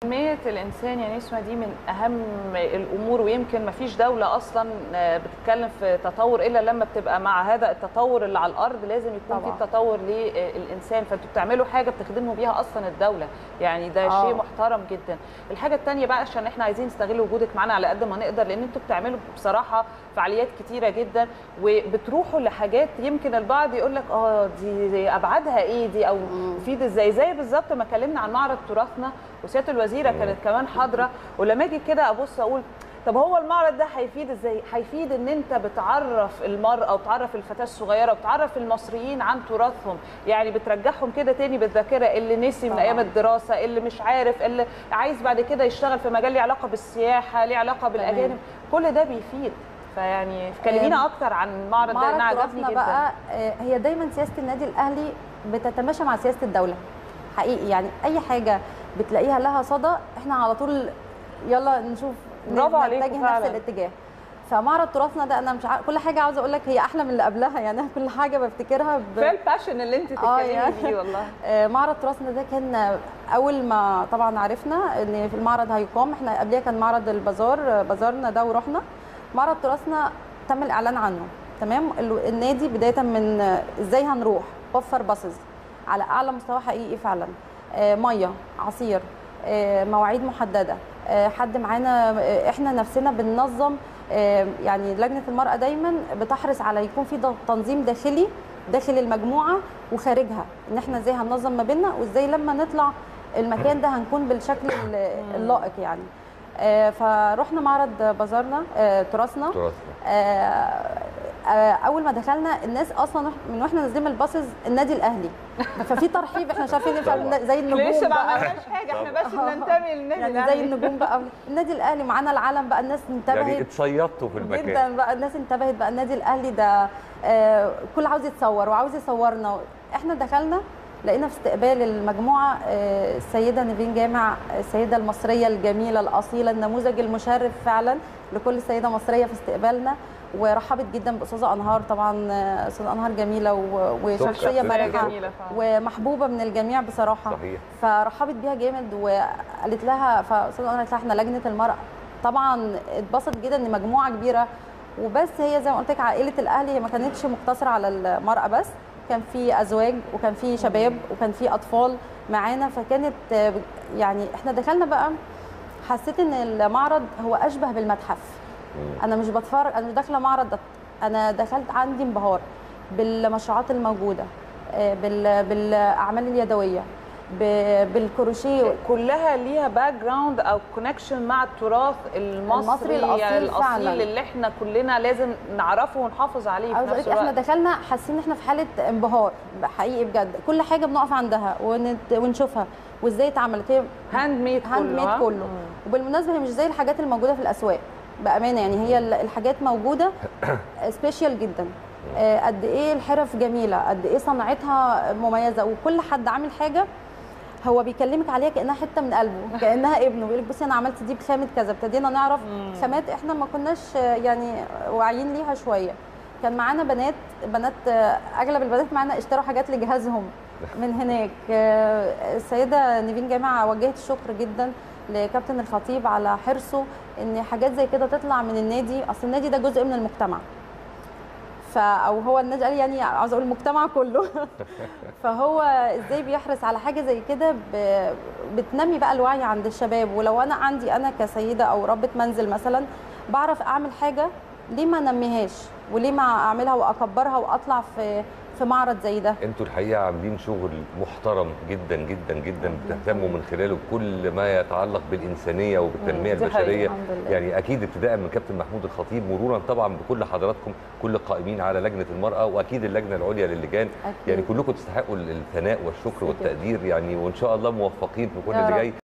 تنمية الإنسان يا نسمة دي من أهم الأمور ويمكن ما فيش دولة أصلا بتتكلم في تطور إلا لما بتبقى مع هذا التطور اللي على الأرض لازم يكون طبعاً. في تطور للإنسان فأنتوا بتعملوا حاجة بتخدموا بيها أصلا الدولة يعني ده آه. شيء محترم جدا الحاجة التانية بقى عشان إحنا عايزين نستغل وجودك معانا على قد ما نقدر لأن أنتوا بتعملوا بصراحة فعاليات كتيرة جدا وبتروحوا لحاجات يمكن البعض يقول لك اه دي, دي ابعادها ايه دي او تفيد ازاي زي بالظبط ما اتكلمنا عن معرض تراثنا وسياده الوزيره كانت كمان حاضره ولما اجي كده ابص اقول طب هو المعرض ده هيفيد ازاي؟ هيفيد ان انت بتعرف المراه وبتعرف الفتاه الصغيره وبتعرف المصريين عن تراثهم، يعني بترجعهم كده تاني بالذاكره اللي نسي من طبعاً. ايام الدراسه، اللي مش عارف، اللي عايز بعد كده يشتغل في مجال ليه علاقه بالسياحه، ليه علاقه بالاجانب، كل ده بيفيد. فيعني كلمينا اكتر عن المعرض ده معرض انا عجبني تراثنا جدا. بقى آه، هي دايما سياسه النادي الاهلي بتتماشى مع سياسه الدوله حقيقي يعني اي حاجه بتلاقيها لها صدى احنا على طول يلا نشوف برافو عليكم نتجه نفس فعلاً. الاتجاه فمعرض تراثنا ده انا مش عارف كل حاجه عاوزه اقول لك هي احلى من اللي قبلها يعني أنا كل حاجه بفتكرها ب... كفايه الباشن اللي انت آه، بتتكلمي يعني. بيه والله آه، معرض تراثنا ده كان اول ما طبعا عرفنا ان في المعرض هيقام احنا قبلها كان معرض البازار آه، بازارنا ده ورحنا معرض تراثنا تم الاعلان عنه تمام ال- النادي بدايه من آه، ازاي هنروح وفر باصز على اعلى مستوى حقيقي فعلا آه، ميه عصير آه، مواعيد محدده آه، حد معانا آه، احنا نفسنا بننظم آه، يعني لجنه المراه دايما بتحرص على يكون في ض- تنظيم داخلي داخل المجموعه وخارجها ان احنا ازاي هننظم ما بيننا وازاي لما نطلع المكان ده هنكون بالشكل ال- اللائق يعني آه، فروحنا معرض بازارنا آه، تراثنا تراثنا آه، آه، اول ما دخلنا الناس اصلا من واحنا نازلين من الباصز النادي الاهلي ففي ترحيب احنا مش عارفين نفهم طبعاً. زي النجوم لسه ما بقى عملناش حاجه احنا بس طبعاً. بننتمي للنادي يعني زي الأهلي. النجوم بقى النادي الاهلي معانا العلم بقى الناس انتبهت يعني اتصيدتوا في المكان جدا بقى الناس انتبهت بقى النادي الاهلي ده آه، كل عاوز يتصور وعاوز يصورنا احنا دخلنا لقينا في استقبال المجموعه آه، السيده نيفين جامع السيده المصريه الجميله الاصيله النموذج المشرف فعلا لكل سيده مصريه في استقبالنا ورحبت جدا باستاذه انهار طبعا آه، استاذه انهار جميله و- وشخصيه شخصية مرحه جميلة فعلا. ومحبوبه من الجميع بصراحه صحيح فرحبت بيها جامد وقالت لها فاستاذه انهار قالت لها احنا لجنه المراه طبعا اتبسط جدا ان مجموعه كبيره وبس هي زي ما قلت لك عائله الاهلي هي ما كانتش مقتصره على المراه بس كان في ازواج وكان في شباب وكان في اطفال معانا فكانت آه، يعني احنا دخلنا بقى حسيت ان المعرض هو اشبه بالمتحف مم. انا مش بتفرج انا مش داخله معرض ده انا دخلت عندي انبهار بالمشروعات الموجوده آه، بال- بالاعمال اليدويه ب- بالكروشيه كلها ليها باك جراوند او كونكشن مع التراث المصري, المصري الأصيل الاصيل فعلاً. اللي احنا كلنا لازم نعرفه ونحافظ عليه في عاوز نفس اقول احنا الوقت دخلنا حاسين ان احنا في حاله انبهار حقيقي بجد كل حاجه بنقف عندها ونت- ونشوفها وازاي اتعملت هي هاند ميد هاند كله ميد ها؟ كله مم. وبالمناسبه هي مش زي الحاجات الموجوده في الاسواق بامانه يعني هي ال- الحاجات موجوده سبيشال جدا آه، قد ايه الحرف جميله قد ايه صنعتها مميزه وكل حد عامل حاجه هو بيكلمك عليها كانها حته من قلبه كانها ابنه بيقول لك بصي انا عملت دي بخامه كذا ابتدينا نعرف خامات احنا ما كناش آه، يعني واعيين ليها شويه كان معانا بنات بنات آه، اغلب البنات معانا اشتروا حاجات لجهازهم من هناك آه، السيده نيفين جامع وجهت الشكر جدا لكابتن الخطيب على حرصه ان حاجات زي كده تطلع من النادي اصل النادي ده جزء من المجتمع ف او هو النادي قال يعني عاوز اقول المجتمع كله فهو ازاي بيحرص على حاجه زي كده ب- بتنمي بقى الوعي عند الشباب ولو انا عندي انا كسيده او ربة منزل مثلا بعرف اعمل حاجه ليه ما انميهاش وليه ما اعملها واكبرها واطلع في في معرض زي ده انتوا الحقيقه عاملين شغل محترم جدا جدا جدا بتهتموا من خلاله بكل ما يتعلق بالانسانيه وبالتنميه مم، دي حقيقة. البشريه الحمد لله. يعني اكيد ابتداء من كابتن محمود الخطيب مرورا طبعا بكل حضراتكم كل القائمين على لجنه المراه واكيد اللجنه العليا للجان أكيد. يعني كلكم تستحقوا الثناء والشكر أكيد. والتقدير يعني وان شاء الله موفقين في كل يا اللي رب. جاي